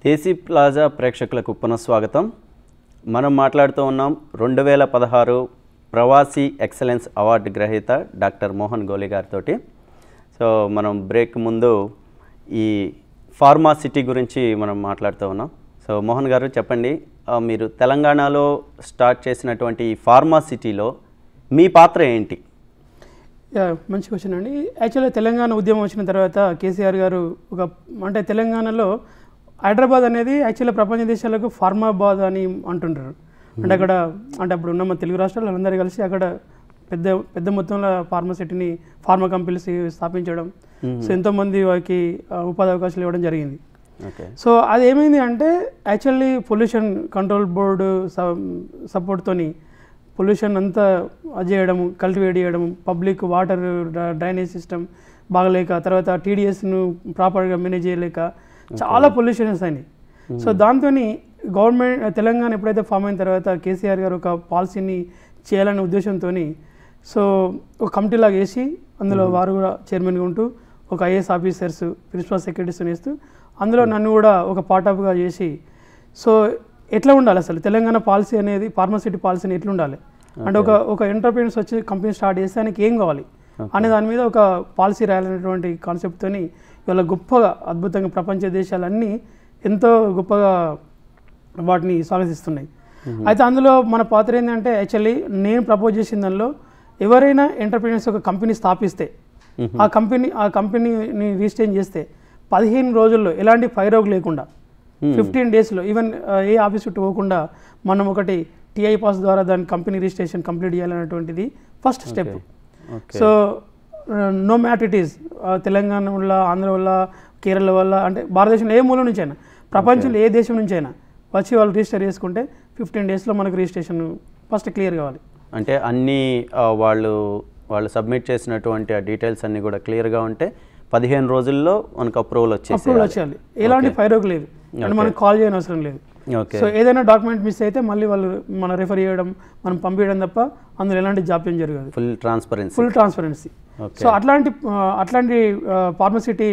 దేశీ plaza ప్రేక్షకులకు పునఃస్వాగతం మనం మాట్లాడుతూ ఉన్నాం రెండు వేల పదహారు ప్రవాసీ ఎక్సలెన్స్ అవార్డు గ్రహీత డాక్టర్ మోహన్ గోలే గారితో సో మనం బ్రేక్ ముందు ఈ ఫార్మా సిటీ గురించి మనం మాట్లాడుతూ ఉన్నాం సో మోహన్ గారు చెప్పండి ఆ, మీరు తెలంగాణలో స్టార్ట్ చేసినటువంటి ఈ ఫార్మా సిటీలో మీ పాత్ర ఏంటి యా మంచి క్వశ్చన్ అండి యాక్చువల్గా తెలంగాణ ఉద్యమం వచ్చిన తర్వాత కేసీఆర్ గారు ఒక అంటే తెలంగాణలో హైదరాబాద్ అనేది యాక్చువల్గా ప్రపంచ దేశాలకు ఫార్మాబాద్ అని అంటుంటారు అంటే అక్కడ అంటే అప్పుడు ఉన్న మన తెలుగు రాష్ట్రాలు అందరూ కలిసి అక్కడ పెద్ద పెద్ద మొత్తంలో ఫార్మసిటీని ఫార్మా కంపెనీస్ స్థాపించడం సో ఎంతోమంది వారికి ఆ, ఉపాధి అవకాశాలు ఇవ్వడం జరిగింది ఓకే సో అది ఏమైంది అంటే యాక్చువల్లీ పొల్యూషన్ కంట్రోల్ బోర్డు సపోర్ట్తోని పొల్యూషన్ అంతా అది చేయడం కల్టివేట్ చేయడం పబ్లిక్ వాటర్ డ్రైనేజ్ సిస్టమ్ బాగలేక తర్వాత టీడీఎస్ను ప్రాపర్గా మేనేజ్ చేయలేక చాలా పొల్యూషన్స్ అయినాయి సో దాంతో గవర్నమెంట్ తెలంగాణ ఎప్పుడైతే ఫామ్ అయిన తర్వాత కేసీఆర్ గారు ఒక పాలసీని చేయాలనే ఉద్దేశంతో సో ఒక కమిటీ లాగా వేసి అందులో వారు కూడా చైర్మన్గా ఉంటూ ఒక ఐఏఎస్ ఆఫీసర్స్ ప్రిన్సిపల్ సెక్రటరీస్ వేస్తూ అందులో నన్ను కూడా ఒక పార్ట్ ఆఫ్గా చేసి సో ఎట్లా ఉండాలి అసలు తెలంగాణ పాలసీ అనేది ఫార్మసిటీ పాలసీని ఎట్లా ఉండాలి అంటే ఒక ఒక ఎంటర్ప్రీనర్స్ వచ్చి కంపెనీ స్టార్ట్ చేస్తే ఆయనకి ఏం కావాలి అనే దాని మీద ఒక పాలసీ రాయాలనేటువంటి కాన్సెప్ట్తోని ఇవాళ గొప్పగా అద్భుతంగా ప్రపంచ దేశాలన్నీ ఎంతో గొప్పగా వాటిని స్వాగతిస్తున్నాయి అయితే అందులో మన పాత్ర ఏంటంటే యాక్చువల్లీ నేను ప్రపోజ్ చేసిన దానిలో ఎవరైనా ఎంటర్ప్రీనర్స్ ఒక కంపెనీ స్థాపిస్తే ఆ కంపెనీ ఆ కంపెనీని రిజిస్టర్ చేస్తే పదిహేను రోజుల్లో ఎలాంటి ఫైరోగ్ లేకుండా ఫిఫ్టీన్ డేస్లో ఈవెన్ ఏ ఆఫీస్ చుట్టూ పోకుండా మనం ఒకటి టీఐ పాస్ ద్వారా దాని కంపెనీ రిజిస్ట్రేషన్ కంప్లీట్ చేయాలనేటువంటిది first step okay so no matter it is Telangana వల్ల ఆంధ్ర వల్ల కేరళ వల్ల అంటే భారతదేశంలో ఏ మూల నుంచి అయినా ప్రపంచంలో ఏ దేశం నుంచి అయినా వచ్చి వాళ్ళు రిజిస్టర్ చేసుకుంటే ఫిఫ్టీన్ డేస్లో మనకు రిజిస్ట్రేషన్ ఫస్ట్ క్లియర్ కావాలి అంటే అన్ని ఆ, వాళ్ళు వాళ్ళు సబ్మిట్ చేసినటువంటి ఆ డీటెయిల్స్ అన్నీ కూడా క్లియర్గా ఉంటే పదిహేను రోజుల్లో మనకు అప్రూవల్ వచ్చేసి అప్రూవల్ వచ్చేయాలి ఎలాంటి ఫైరోగ్ లేదు అంటే మనకు కాల్ చేయని అవసరం లేదు ఓకే సో ఏదైనా డాక్యుమెంట్ మిస్ అయితే మళ్ళీ వాళ్ళు మన రెఫర్ చేయడం మనం పంపించడం తప్ప అందులో ఎలాంటి జాప్యం జరగదు full transparency full transparency okay so అట్లాంటి ఆ, అట్లాంటి ఫార్మసిటీ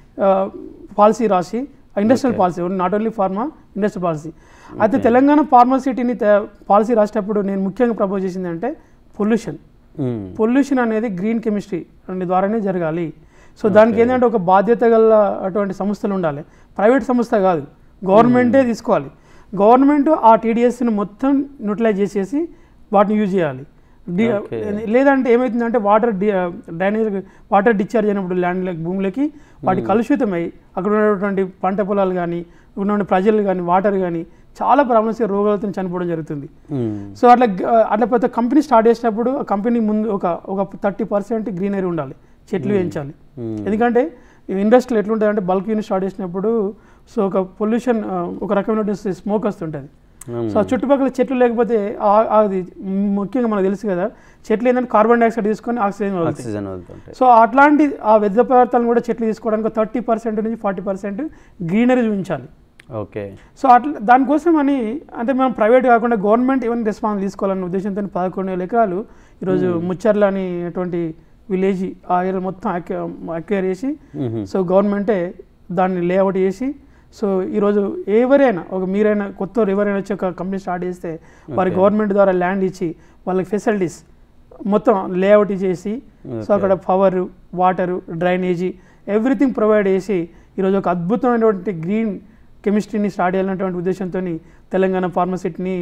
పాలసీ రాసి industrial policy not only pharma industrial policy అయితే తెలంగాణ ఫార్మసిటీని పాలసీ రాసేటప్పుడు నేను ముఖ్యంగా ప్రపోజ్ చేసింది అంటే పొల్యూషన్ పొల్యూషన్ అనేది గ్రీన్ కెమిస్ట్రీ అనే ద్వారానే జరగాలి సో దానికి ఏంటంటే ఒక బాధ్యత గల అటువంటి సంస్థలు ఉండాలి ప్రైవేట్ సంస్థ కాదు గవర్నమెంటే తీసుకోవాలి గవర్నమెంట్ ఆ టీడీఎస్ని మొత్తం న్యూట్రలైజ్ చేసేసి వాటిని యూజ్ చేయాలి డి- Okay. లేదంటే ఏమవుతుందంటే వాటర్ డి డ్రైనేజ్ వాటర్ డిశ్చార్జ్ అయినప్పుడు ల్యాండ్ భూములకి వాటి కలుషితమై అక్కడ ఉన్నటువంటి పంట పొలాలు కానీ ఉన్నటువంటి ప్రజలు కానీ వాటర్ కానీ చాలా ప్రాబ్లమ్స్ రోగాలతో చనిపోవడం జరుగుతుంది సో అట్లా గ- అట్లా పెద్ద కంపెనీ స్టార్ట్ చేసినప్పుడు ఆ కంపెనీ ముందు ఒక ఒక థర్టీ పర్సెంట్ గ్రీనరీ ఉండాలి చెట్లు పెంచాలి ఎందుకంటే ఇండస్ట్రీలో ఎట్లుంటుంది అంటే బల్క్ యూనిట్ స్టార్ట్ చేసినప్పుడు సో ఒక పొల్యూషన్ ఒక రకమైన స్మోక్ వస్తుంటుంది సో ఆ చుట్టుపక్కల చెట్లు లేకపోతే ఆ- అది ముఖ్యంగా మనకు తెలుసు కదా చెట్లు ఏంటంటే కార్బన్ డైఆక్సైడ్ తీసుకొని ఆక్సిజన్ వదులుతాయి ఆక్సిజన్ వదులుతుంటాయి సో అట్లాంటి ఆ వ్యర్థ పదార్థాలను కూడా చెట్లు తీసుకోవడానికి థర్టీ పర్సెంట్ నుంచి ఫార్టీ పర్సెంట్ గ్రీనరీ చూపించాలి ఓకే సో అట్లా దానికోసం అని అంటే మనం ప్రైవేట్ కాకుండా గవర్నమెంట్ ఏమైనా రెస్పాన్స్ తీసుకోవాలన్న ఉద్దేశంతో పదకొండు వేల ఎకరాలు ఈరోజు ముచ్చర్ల అనేటువంటి విలేజ్ ఆ ఏరియా మొత్తం అక్వైర్ చేసి సో గవర్నమెంటే దాన్ని లేఅవుట్ చేసి సో ఈరోజు ఎవరైనా ఒక మీరైనా కొత్త ఎవరైనా వచ్చి ఒక కంపెనీ స్టార్ట్ చేస్తే వారి గవర్నమెంట్ ద్వారా ల్యాండ్ ఇచ్చి వాళ్ళకి ఫెసిలిటీస్ మొత్తం లేఅవుట్ చేసి సో అక్కడ power water drainage everything provide చేసి ఈరోజు ఒక అద్భుతమైనటువంటి గ్రీన్ కెమిస్ట్రీని స్టార్ట్ చేయాలనేటువంటి ఉద్దేశంతో తెలంగాణ ఫార్మసిటీని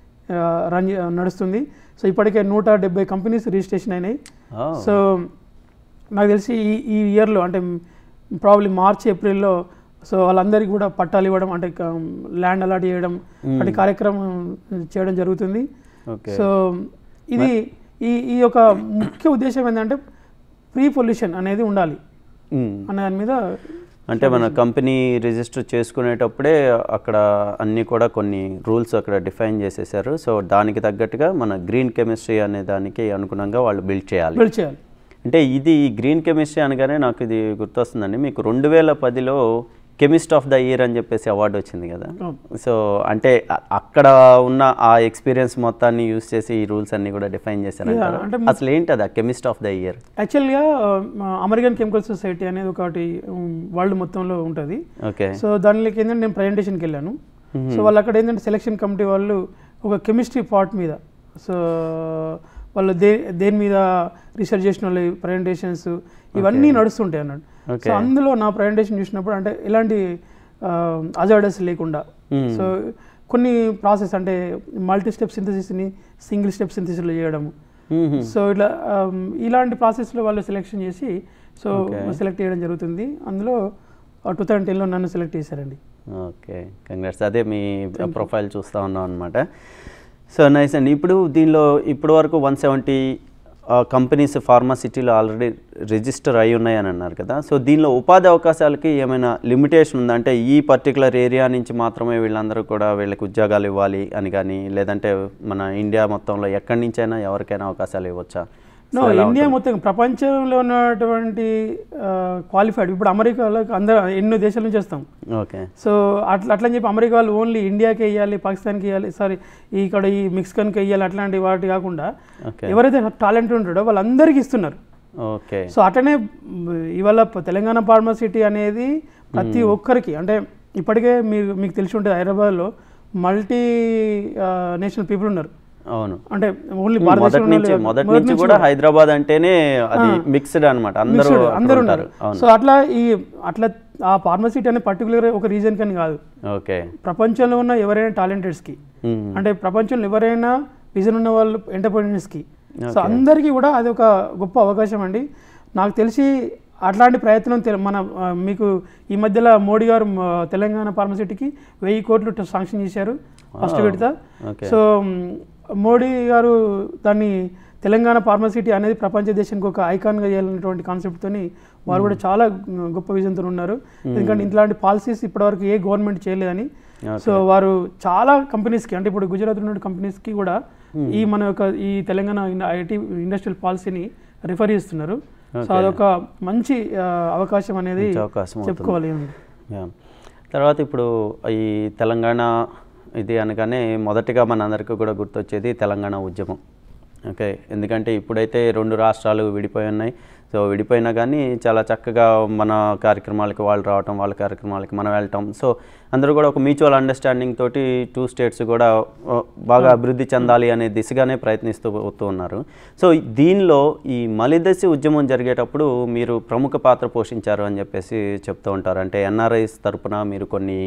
రన్ చే- నడుస్తుంది సో ఇప్పటికే నూట డెబ్బై కంపెనీస్ రిజిస్ట్రేషన్ అయినాయి Oh. సో నాకు తెలిసి ఈ ఈ ఇయర్లో అంటే ప్రాబ్లీ మార్చ్ ఏప్రిల్లో సో వాళ్ళందరికీ కూడా పట్టాలు ఇవ్వడం అంటే ల్యాండ్ అలాట్ చేయడం అటు కార్యక్రమం చేయడం జరుగుతుంది ఓకే సో ఇది ఈ ఈ యొక్క ముఖ్య ఉద్దేశం ఏంటంటే ప్రీ పొల్యూషన్ అనేది ఉండాలి అనే దాని మీద అంటే మన కంపెనీ రిజిస్టర్ చేసుకునేటప్పుడే అక్కడ అన్నీ కూడా కొన్ని రూల్స్ అక్కడ డిఫైన్ చేసేసారు సో దానికి తగ్గట్టుగా మన గ్రీన్ కెమిస్ట్రీ అనే దానికి అనుగుణంగా వాళ్ళు బిల్డ్ చేయాలి బిల్డ్ చేయాలి అంటే ఇది ఈ గ్రీన్ కెమిస్ట్రీ అనగానే నాకు ఇది గుర్తొస్తుందండి మీకు రెండు వేల పదిలో కెమిస్ట్ ఆఫ్ ద ఇయర్ అని చెప్పేసి అవార్డు వచ్చింది కదా అవును. సో అంటే అ- అక్కడ ఉన్న ఆ ఎక్స్పీరియన్స్ మొత్తాన్ని యూస్ చేసి ఈ రూల్స్ అన్ని కూడా డిఫైన్ చేశారంటారు అంటే అసలు ఏంటి అది కెమిస్ట్ ఆఫ్ ద ఇయర్ యాక్చువల్గా అమెరికన్ కెమికల్ సొసైటీ అనేది ఒకటి వరల్డ్ మొత్తంలో ఉంటుంది ఓకే సో దానిలోకి ఏంటంటే నేను ప్రజెంటేషన్కి వెళ్ళాను సో వాళ్ళు అక్కడ ఏంటంటే సెలక్షన్ కమిటీ వాళ్ళు ఒక కెమిస్ట్రీ పార్ట్ మీద సో వాళ్ళు దే దేని మీద రీసెర్చ్ చేసిన వాళ్ళు ప్రజెంటేషన్స్ ఇవన్నీ నడుస్తుంటాయి అన్నాడు సో అందులో నా ప్రజెంటేషన్ చూసినప్పుడు అంటే ఎలాంటి అజార్డర్స్ లేకుండా సో కొన్ని ప్రాసెస్ అంటే మల్టీ స్టెప్ సింథసిస్ని సింగిల్ స్టెప్ సింథసిస్లో చేయడము సో ఇట్లా ఆమ్, ఇలాంటి ప్రాసెస్లో వాళ్ళు సెలెక్షన్ చేసి సో సెలెక్ట్ చేయడం జరుగుతుంది అందులో టూ థౌజండ్ టెన్లో నన్ను సెలెక్ట్ చేశారండి ఓకే కంగ్రాట్స్ అదే మీ ప్రొఫైల్ చూస్తూ ఉన్నాం అనమాట సో నైస్ అండి ఇప్పుడు దీనిలో ఇప్పటి వరకు వన్ సెవెంటీ కంపెనీస్ ఫార్మాసిటీలో ఆల్రెడీ రిజిస్టర్ అయి ఉన్నాయని అన్నారు కదా సో దీనిలో ఉపాధి అవకాశాలకి ఏమైనా లిమిటేషన్ ఉందా అంటే ఈ పర్టికులర్ ఏరియా నుంచి మాత్రమే వీళ్ళందరూ కూడా వీళ్ళకి ఉద్యోగాలు ఇవ్వాలి అని కానీ లేదంటే మన ఇండియా మొత్తంలో ఎక్కడి నుంచైనా ఎవరికైనా అవకాశాలు ఇవ్వచ్చా నో ఇండియా మొత్తం ప్రపంచంలో ఉన్నటువంటి క్వాలిఫైడ్ ఇప్పుడు అమెరికాలో అందరూ ఎన్నో దేశాల నుంచి వస్తాం ఓకే సో అట్లా అట్లని చెప్పి అమెరికా వాళ్ళు ఓన్లీ ఇండియాకి వేయాలి పాకిస్తాన్కి వేయాలి సారీ ఇక్కడ ఈ మెక్సికన్కి వేయాలి అట్లాంటి వాటి కాకుండా ఓకే ఎవరైతే టాలెంట్ ఉంటాడో వాళ్ళందరికీ ఇస్తున్నారు ఓకే సో అట్లనే మ్, ఇవాళ ప- తెలంగాణ ఫార్మసిటీ అనేది ప్రతి ఒక్కరికి అంటే ఇప్పటికే మీరు మీకు తెలిసి ఉంటుంది హైదరాబాద్లో మల్టీ నేషనల్ పీపుల్ ఉన్నారు అవును అంటే ఓన్లీ మొదటి భారతదేశంలో నుంచి మొదటి నుంచి కూడా హైదరాబాద్ అంటేనే అది మిక్స్డ్ అన్నమాట అందరూ Mixed, అక్కడ అందరూ ఉంటారు ఉన్నారు అవును సో అట్లా ఈ అట్లా ఆ ఫార్మసిటీ అనే పర్టికులర్ ఒక రీజన్ కని కాదు ఓకే ప్రపంచంలో ఉన్న ఎవరైనా టాలెంటెడ్స్కి మ్మ్. అంటే ప్రపంచంలో ఎవరైనా విజన్ ఉన్న వాళ్ళు ఎంటర్ప్రీనర్స్కి సో అందరికీ కూడా అది ఒక గొప్ప అవకాశం అండి నాకు తెలిసి అట్లాంటి ప్రయత్నం తెల- మన ఆ, మీకు ఈ మధ్యలో మోడీ గారు మ, తెలంగాణ ఫార్మసిటీకి వెయ్యి కోట్లు ట- శాంక్షన్ చేశారు ఫస్ట్ విడత ఓకే సో మ్, మోడీ గారు దాన్ని తెలంగాణ ఫార్మసిటీ అనేది ప్రపంచ దేశానికి ఒక ఐకాన్గా చేయాలన్నటువంటి కాన్సెప్ట్తోని వారు కూడా చాలా మ్, గొప్ప విజన్తో ఉన్నారు ఎందుకంటే ఇట్లాంటి పాలసీస్ ఇప్పటివరకు ఏ గవర్నమెంట్ చేయలేదని సో వారు చాలా కంపెనీస్కి అంటే ఇప్పుడు గుజరాత్ ఉన్న కంపెనీస్కి కూడా ఈ మన యొక్క ఈ తెలంగాణ ఐటీ ఇండస్ట్రియల్ పాలసీని రిఫర్ చేస్తున్నారు సో అదొక మంచి ఆ, అవకాశం అనేది మంచి అవకాశం అవుతుంది. చెప్పుకోవాలి యా. తర్వాత ఇప్పుడు ఈ తెలంగాణ ఇది అనగానే మొదటిగా మనందరికీ కూడా గుర్తొచ్చేది తెలంగాణ ఉద్యమం ఓకే ఎందుకంటే ఇప్పుడైతే రెండు రాష్ట్రాలు విడిపోయి ఉన్నాయి సో విడిపోయినా కానీ చాలా చక్కగా మన కార్యక్రమాలకి వాళ్ళు రావటం వాళ్ళ కార్యక్రమాలకి మనం వెళ్ళటం సో అందరూ కూడా ఒక మ్యూచువల్ అండర్స్టాండింగ్ తోటి టూ స్టేట్స్ కూడా ఆ, బాగా అభివృద్ధి చెందాలి అనే దిశగానే ప్రయత్నిస్తూ పోతూ ఉన్నారు సో దీనిలో ఈ మలిదశి ఉద్యమం జరిగేటప్పుడు మీరు ప్రముఖ పాత్ర పోషించారు అని చెప్పేసి చెప్తూ ఉంటారు అంటే ఎన్ఆర్ఐస్ తరపున మీరు కొన్ని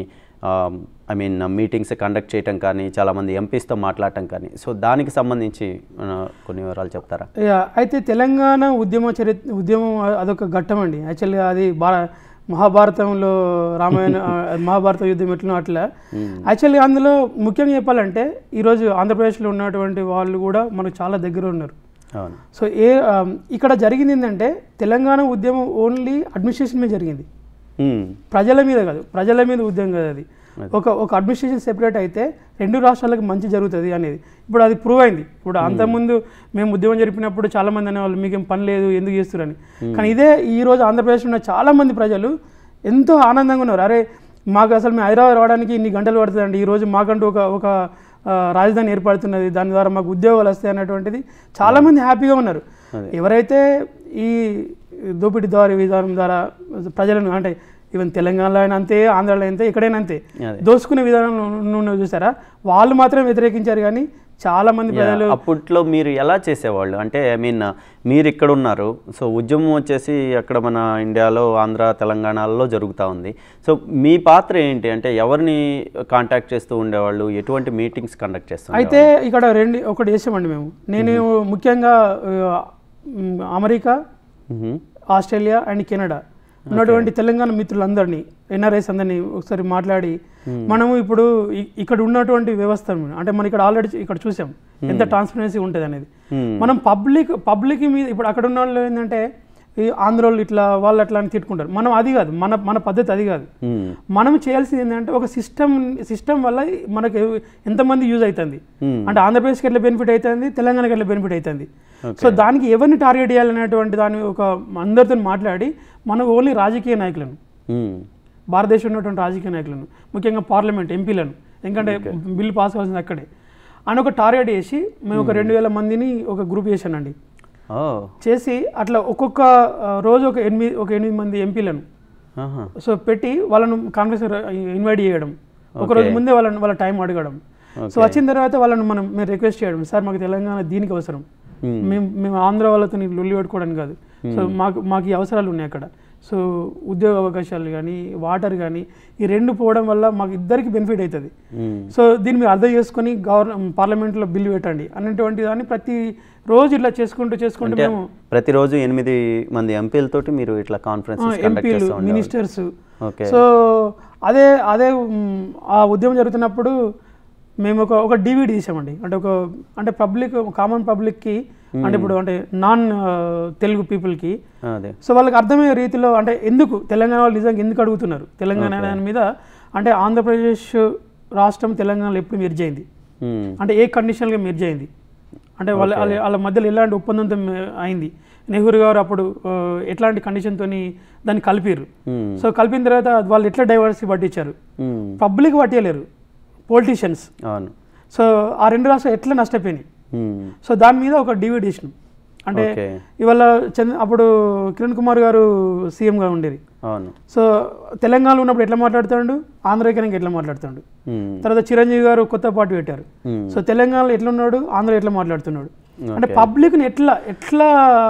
ఐ మీన్ మీటింగ్స్ కండక్ట్ చేయటం కానీ చాలామంది ఎంపీస్తో మాట్లాడటం కానీ సో దానికి సంబంధించి ఆ, కొన్ని వివరాలు చెప్తారా యా, అయితే తెలంగాణ ఉద్యమ చరిత్ర ఉద్యమం అ- అదొక ఘట్టం అండి యాక్చువల్గా అది భార మహాభారతంలో రామాయణ ఆ, మహాభారత యుద్ధం ఎట్లనో అట్లా యాక్చువల్గా అందులో ముఖ్యంగా చెప్పాలంటే ఈరోజు ఆంధ్రప్రదేశ్లో ఉన్నటువంటి వాళ్ళు కూడా మనకు చాలా దగ్గర ఉన్నారు అవును సో ఏ ఆ, ఇక్కడ జరిగింది ఏంటంటే తెలంగాణ ఉద్యమం ఓన్లీ అడ్మినిస్ట్రేషన్ మీద జరిగింది మ్మ్. ప్రజల మీద కాదు ప్రజల మీద ఉద్యమం కాదు అది ఒక ఒక అడ్మినిస్ట్రేషన్ సెపరేట్ అయితే రెండు రాష్ట్రాలకు మంచి జరుగుతుంది అనేది ఇప్పుడు అది ప్రూవ్ అయింది ఇప్పుడు అంతకుముందు మేము ఉద్యమం జరిపినప్పుడు చాలా మంది అనేవాళ్ళు మీకేం పని లేదు ఎందుకు చేస్తున్నారని కానీ ఇదే ఈ రోజు ఆంధ్రప్రదేశ్లో ఉన్న చాలా మంది ప్రజలు ఎంతో ఆనందంగా ఉన్నారు అరే మాకు అసలు మేము హైదరాబాద్ రావడానికి ఇన్ని గంటలు పడుతుందండి ఈ రోజు మాకంటూ ఒక ఒక ఆ, రాజధాని ఏర్పడుతున్నది దాని ద్వారా మాకు ఉద్యోగాలు వస్తాయి అన్నటువంటిది చాలా మంది హ్యాపీగా ఉన్నారు ఎవరైతే ఈ దోపిడీదారు విధానం ద్వారా ప్రజలను అంటే ఈవెన్ తెలంగాణలో అయినా అంతే ఆంధ్రాలో అంతే ఎక్కడైనా అంతే అదే. దోసుకునే విధానం ఉన్న చూసారా వాళ్ళు మాత్రం వ్యతిరేకించారు కానీ చాలా మంది ప్రజలు అప్పట్లో మీరు ఎలా చేసేవాళ్ళు అంటే ఐ మీన్ మీరు ఇక్కడ ఉన్నారు సో ఉద్యమం వచ్చేసి అక్కడ మన ఇండియాలో ఆంధ్ర తెలంగాణలో జరుగుతూ ఉంది సో మీ పాత్ర ఏంటి అంటే ఎవరిని కాంటాక్ట్ చేస్తూ ఉండేవాళ్ళు ఎటువంటి మీటింగ్స్ కండక్ట్ చేస్తూ అయితే ఇక్కడ రెండు ఒకటి చేసామండి మేము నేను ముఖ్యంగా ఆ, మ్, అమెరికా మ్మ్. ఆస్ట్రేలియా అండ్ కెనడా ఉన్నటువంటి తెలంగాణ మిత్రులందరినీ ఎన్ఆర్ఐస్ అందరినీ ఒకసారి మాట్లాడి మనము ఇప్పుడు ఇ- ఇక్కడ ఉన్నటువంటి వ్యవస్థ అంటే మనం ఇక్కడ ఆల్రెడీ ఇక్కడ చూసాం ఎంత ట్రాన్స్పరెన్సీ ఉంటుంది అనేది Hmm. మనం పబ్లిక్ పబ్లిక్ మీద ఇప్పుడు అక్కడ ఉన్న వాళ్ళు ఏంటంటే ఈ ఆంధ్రోళ్ళు ఇట్లా వాళ్ళు అట్లా అని తిట్టుకుంటారు మనం అది కాదు మన మన పద్ధతి అది కాదు మ్మ్. మనం చేయాల్సింది ఏంటంటే ఒక సిస్టమ్ సిస్టమ్ వల్ల మనకు ఎవ- ఎంతమంది యూజ్ అవుతుంది Hmm. అంటే ఆంధ్రప్రదేశ్కి ఎట్లా బెనిఫిట్ అవుతుంది తెలంగాణకి ఎట్లా బెనిఫిట్ అవుతుంది సో దానికి ఎవరిని టార్గెట్ చేయాలనేటువంటి దాని ఒక అందరితో మాట్లాడి మనం ఓన్లీ రాజకీయ నాయకులను మ్మ్. భారతదేశంలో ఉన్నటువంటి రాజకీయ నాయకులను ముఖ్యంగా పార్లమెంట్ ఎంపీలను ఎందుకంటే బిల్లు పాస్ కావాల్సింది అక్కడే అని ఒక టార్గెట్ చేసి మేము ఒక రెండు వేల మందిని ఒక గ్రూప్ చేశానండి ఓ చేసి అట్లా ఒక్కొక్క ఆ, రోజు ఒక ఎనిమిది ఒక ఎనిమిది మంది ఎంపీలను ఆహా. సో పెట్టి వాళ్ళను కాంగ్రెస్ ఇన్వైట్ చేయడం ఒక రోజు ముందే వాళ్ళని వాళ్ళ టైం అడగడం సో వచ్చిన తర్వాత వాళ్ళని మనం మేము రిక్వెస్ట్ చేయడం సార్ మాకు తెలంగాణ దీనికి అవసరం Hmm. మేము మేము ఆంధ్ర వాళ్ళతో లొల్లి పెట్టుకోవడానికి కాదు సో మాకు మాకు ఈ అవసరాలు ఉన్నాయి అక్కడ సో ఉద్యోగ అవకాశాలు కానీ వాటర్ కానీ ఈ రెండు పోవడం వల్ల మాకు ఇద్దరికి బెనిఫిట్ అవుతుంది మ్మ్. సో దీన్ని మీరు అర్థం చేసుకొని గవర్న పార్లమెంట్లో బిల్లు పెట్టండి అనేటువంటి దాన్ని ప్రతి రోజు ఇట్లా చేసుకుంటూ చేసుకుంటూ అంటే మేము ప్రతిరోజు ఎనిమిది మంది ఎంపీలతోటి మీరు ఇట్లా కాన్ఫరెన్స్ కండక్ట్ ఎంపీలు చేస్తూ ఉండేవాళ్ళు మినిస్టర్స్ ఓకే సో అదే అదే మ్, ఆ ఉద్యమం జరుగుతున్నప్పుడు మేము ఒక ఒక డివిడి తీసామండి అంటే ఒక అంటే పబ్లిక్ కామన్ పబ్లిక్కి అంటే ఇప్పుడు అంటే నాన్ తెలుగు పీపుల్కి అదే సో వాళ్ళకి అర్థమయ్యే రీతిలో అంటే ఎందుకు తెలంగాణ వాళ్ళు నిజంగా ఎందుకు అడుగుతున్నారు తెలంగాణ దాని మీద అంటే ఆంధ్రప్రదేశ్ రాష్ట్రం తెలంగాణలో ఎప్పుడు మెర్జ్ అయింది మ్మ్. అంటే ఏ కండిషన్గా మెర్జ్ అయింది అంటే వాళ్ళ వాళ్ళ వాళ్ళ మధ్యలో ఎలాంటి ఒప్పందంతో మే- అయింది నెహ్రూ గారు అప్పుడు ఆ, ఎట్లాంటి కండిషన్తో దాన్ని కలిపిరు మ్మ్. సో కలిపిన తర్వాత వాళ్ళు ఎట్లా డైవర్సిటీ పట్టించారు మ్మ్. పబ్లిక్ పట్టలేరు పొలిటీషియన్స్ అవును సో ఆ రెండు రాష్ట్రాలు ఎట్లా నష్టపోయినాయి మ్మ్. సో దాని మీద ఒక డివిడ్ ఇచ్చినాం అంటే ఓకే ఇవాళ చంద్ర అప్పుడు కిరణ్ కుమార్ గారు సీఎంగా ఉండేది అవును సో తెలంగాణలో ఉన్నప్పుడు ఎట్లా మాట్లాడుతాడు ఆంధ్రకేనంగా ఎట్లా మాట్లాడుతాడు మ్మ్. తర్వాత చిరంజీవి గారు కొత్త పార్టీ పెట్టారు మ్మ్. సో తెలంగాణలో ఎట్లా ఉన్నాడు ఆంధ్ర ఎట్లా మాట్లాడుతున్నాడు అంటే Okay. పబ్లిక్ని ఎట్లా ఎట్లా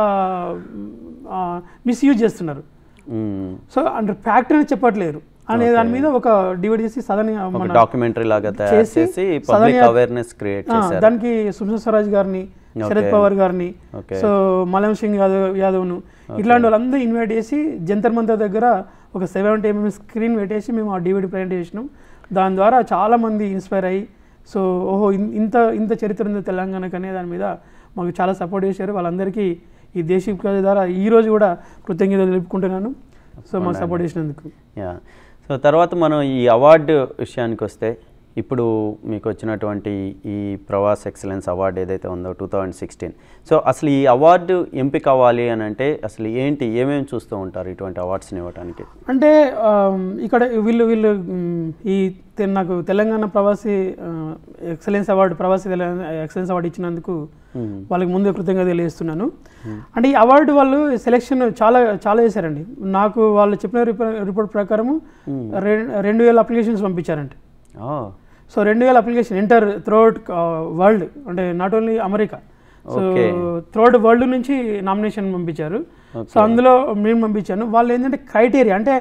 మిస్యూజ్ చేస్తున్నారు మ్మ్. సో అంటే ఫ్యాక్ట్ అని చెప్పట్లేరు అనే దాని మీద ఒక డివైడ్ చేసి సదని ఒక మన డాక్యుమెంటరీ లాగా తయారు చేసి చేసి పబ్లిక్ సదనియా- అవేర్నెస్ క్రియేట్ ఆ, చేశారు దానికి సుష్మా స్వరాజ్ గారిని శరద్ Okay. పవార్ గారిని Okay. సో మలయం సింగ్ యాదవ్ యాదవ్ను ఇట్లాంటి వాళ్ళందరూ ఇన్వైట్ చేసి జంతర్ మంతర్ దగ్గర ఒక సెవెంటీ ఎంఎం స్క్రీన్ పెట్టేసి మేము ఆ డివిడి ప్రజెంట్ చేసినాం దాని ద్వారా చాలా మంది ఇన్స్పైర్ అయ్యి సో ఓహో ఇన్- ఇంత ఇంత చరిత్ర ఉంది తెలంగాణకు అనే దాని మీద మాకు చాలా సపోర్ట్ చేశారు వాళ్ళందరికీ ఈ దేశీ ప్రజల ద్వారా ఈ రోజు కూడా కృతజ్ఞతలు తెలుపుకుంటున్నాను సో మాకు సపోర్ట్ చేసినందుకు యా సో తర్వాత మనం ఈ అవార్డు విషయానికి వస్తే ఇప్పుడు మీకు వచ్చినటువంటి ఈ ప్రవాస్ ఎక్సలెన్స్ అవార్డు ఏదైతే ఉందో టూ థౌజండ్ సిక్స్టీన్ సో అసలు ఈ అవార్డు ఎంపిక అవ్వాలి అని అంటే అసలు ఏంటి ఏమేమి చూస్తూ ఉంటారు ఇటువంటి అవార్డ్స్ని ఇవ్వడానికి అంటే ఆమ్, ఇక్కడ వీళ్ళు వీళ్ళు మ్, ఈ తె- నాకు తెలంగాణ ప్రవాసీ ఎక్సలెన్స్ అవార్డు ప్రవాసీ తెలంగాణ ఎక్సలెన్స్ అవార్డు ఇచ్చినందుకు మ్మ్. వాళ్ళకి ముందే కృతజ్ఞత తెలియజేస్తున్నాను అంటే ఈ అవార్డు వాళ్ళు సెలెక్షన్ చాలా చాలా చేశారండి నాకు వాళ్ళు చెప్పిన రిపో- రిపోర్ట్ ప్రకారము రెం- రెండు వేల అప్లికేషన్స్ పంపించారంట ఓ సో రెండు వేల అప్లికేషన్ ఎంటర్ త్రూఅవుట్ వరల్డ్ అంటే not only America so Okay. Throughout world నుంచి నామినేషన్ పంపించారు సో అందులో మేము పంపించాను వాళ్ళు ఏంటంటే క్రైటీరియా అంటే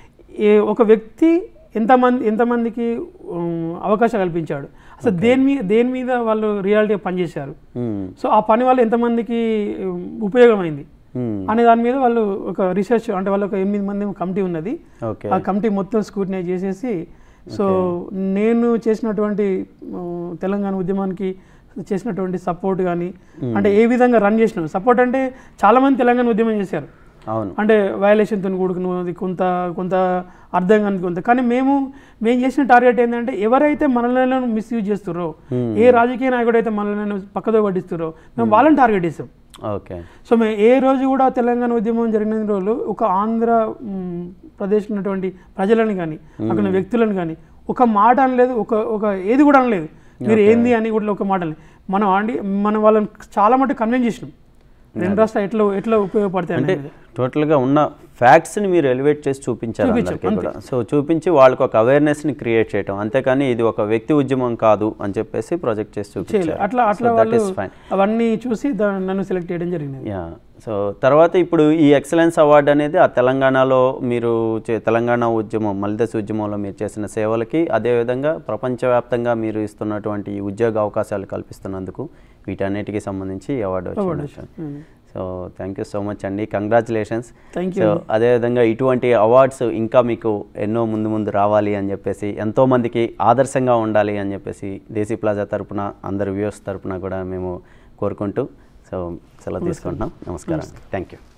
ఏ ఒక వ్యక్తి ఎంతమంది ఎంతమందికి ఉమ్, అవకాశం కల్పించాడు అసలు దేని మీద దేని మీద వాళ్ళు రియాలిటీగా పనిచేశారు మ్మ్. సో ఆ పని వల్ల ఎంతమందికి ఉమ్, ఉపయోగమైంది మ్మ్. అనే దాని మీద వాళ్ళు ఒక రీసెర్చ్ అంటే వాళ్ళ ఒక ఎనిమిది మంది కమిటీ ఉన్నది ఓకే ఆ కమిటీ మొత్తం స్క్రూటినైజ్ చేసేసి సో నేను చేసినటువంటి ఆ, తెలంగాణ ఉద్యమానికి చేసినటువంటి సపోర్ట్ కానీ అంటే ఏ విధంగా రన్ చేసినాం సపోర్ట్ అంటే చాలా మంది తెలంగాణ ఉద్యమం చేశారు అవును అంటే వయలేషన్తో కూడుకున్నది కొంత కొంత అర్థం కాని కొంత కానీ మేము మేము చేసిన టార్గెట్ ఏంటంటే ఎవరైతే మనల్ని మిస్యూజ్ చేస్తున్నారో ఏ రాజకీయ నాయకుడు అయితే మనల్ని పక్కదో పట్టిస్తున్నారో మేము వాళ్ళని టార్గెట్ చేస్తాం ఓకే సో మేము ఏ రోజు కూడా తెలంగాణ ఉద్యమం జరిగిన రోజులు ఒక ఆంధ్ర మ్, ప్రదేశ్ ఉన్నటువంటి ప్రజలను కానీ అక్కడ ఉన్న వ్యక్తులను కానీ ఒక మాట అనలేదు ఒక ఒక ఏది కూడా అనలేదు మీరు ఏంది అని కూడా ఒక మాట అనలేదు మనం ఆండి మనం వాళ్ళని చాలా మటుకు కన్విన్స్ చేసినాం రెండు రాష్ట్రాలు ఎట్లా ఎట్లా ఉపయోగపడతాయి అంటే అనేది టోటల్గా ఉన్న ఫ్యాక్ట్స్ని మీరు ఎలివేట్ చేసి చూపించారు అందరికీ కూడా సో చూపించి వాళ్ళకి ఒక అవేర్నెస్ని క్రియేట్ చేయటం అంతేకాని ఇది ఒక వ్యక్తి ఉద్యమం కాదు అని చెప్పేసి ప్రొజెక్ట్ చేసి చూపించారు అట్లా అట్లా దట్ వాళ్ళు ఈస్ ఫైన్ అవన్నీ చూసి దా- నన్ను సెలెక్ట్ చేయడం జరిగింది యా సో తర్వాత ఇప్పుడు ఈ ఎక్సలెన్స్ అవార్డు అనేది ఆ తెలంగాణలో మీరు చే- తెలంగాణ ఉద్యమం మలిదశ ఉద్యమంలో మీరు చేసిన సేవలకి అదేవిధంగా ప్రపంచవ్యాప్తంగా మీరు ఇస్తున్నటువంటి ఈ ఉద్యోగ అవకాశాలు కల్పిస్తున్నందుకు వీటన్నిటికీ సంబంధించి ఈ అవార్డు వచ్చింది so thank you so much అండి కంగ్రాచులేషన్స్ థ్యాంక్ సో అదేవిధంగా ఇటువంటి అవార్డ్స్ ఇంకా మీకు ఎన్నో ముందు ముందు రావాలి అని చెప్పేసి ఎంతోమందికి ఆదర్శంగా ఉండాలి అని చెప్పేసి దేశీ ప్లాజా తరపున అందరు వ్యూవర్స్ తరపున కూడా మేము కోరుకుంటూ సో సెలవు తీసుకుంటున్నాం నమస్కారం థ్యాంక్ యూ